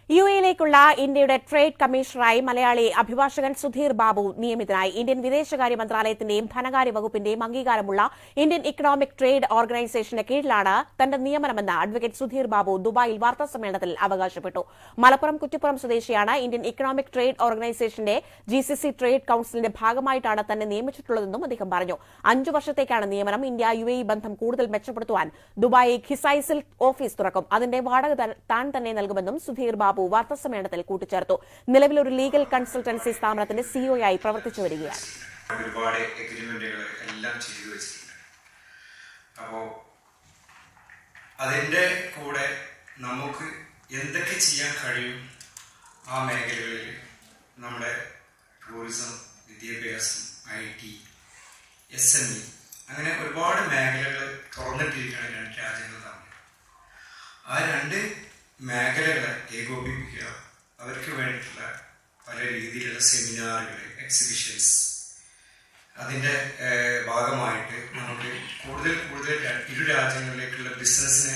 U എയിലേക്കുള്ള ഇന്ത്യയുടെ trade കമ്മീഷണറായി Malayali അഭിഭാഷകൻ Sudheer Babu നിയമിതനായി Indian വിദേശകാര്യ മന്ത്രാലയത്തിന്റെയും ധനകാര്യ വകുപ്പിന്റെയും അംഗീകാരമുള്ള ഇന്ത്യൻ ഇക്കണോമിക് ട്രേഡ് ഓർഗനൈസേഷന്റെ കീഴിലാണ് തന്റെ നിയമനമെന്ന് അഡ്വക്കേറ്റ് സുധീർ ബാബു ദുബായിൽ വാർത്താസമ്മേളനത്തിൽ അവകാശപ്പെട്ടു മലപ്പുറം കുറ്റിപ്പുറം സ്വദേശിയാണ് ഇന്ത്യൻ ഇക്കണോമിക് ട്രേഡ് ഓർഗനൈസേഷന്റെ ജി സി സി ട്രേഡ് കൌൺസിലിന്റെ ഭാഗമായിട്ടാണ് തന്നെ നിയമിച്ചിട്ടുള്ളതെന്നും അദ്ദേഹം പറഞ്ഞു അഞ്ചു വർഷത്തേക്കാണ് നിയമനം ഇന്ത്യ യു എ ബന്ധം കൂടുതൽ മെച്ചപ്പെടുത്തുവാൻ ദുബായ് ഖിസൈസിൽ ഓഫീസ് തുറക്കും അതിന്റെ വാടക ത- താൻ തന്നെ നൽകുമെന്നും സുധീർ ബാബു വാർത്താസമ്മേളനത്തിൽ കൂട്ടിച്ചേർത്തു നിലവിൽ ഒരു ലീഗൽ കൺസൾട്ടൻസി സ്ഥാപനത്തിന്റെ സിഒയായി പ്രവർത്തിച്ചു വരികയാണ് ഒരുപാട് എഗ്രിമെന്റുകൾ എല്ലാം ചെയ്തു വെച്ചിട്ടുണ്ട് അപ്പോൾ അതിൻ്റെ കൂടെ നമുക്ക് എന്തൊക്കെ ചെയ്യാൻ കഴിയും ആ മേഖലകളിൽ നമ്മുടെ ടൂറിസം വിദ്യാഭ്യാസം I T S M E അങ്ങനെ ഒരുപാട് മേഖലകൾ തുറന്നിട്ടിരിക്കുകയാണ് രണ്ട് രാജ്യങ്ങൾ തമ്മിൽ ആ രണ്ട് മേഖലകളെ ഏകോപിപ്പിക്കുക അവർക്ക് വേണ്ടിയിട്ടുള്ള പല രീതിയിലുള്ള സെമിനാറുകൾ എക്സിബിഷൻസ് അതിൻ്റെ ഏഹ്, ഭാഗമായിട്ട് നമുക്ക് കൂടുതൽ കൂടുതൽ ര- ഇരു രാജ്യങ്ങളിലേക്കുള്ള ബിസിനസ്സിന്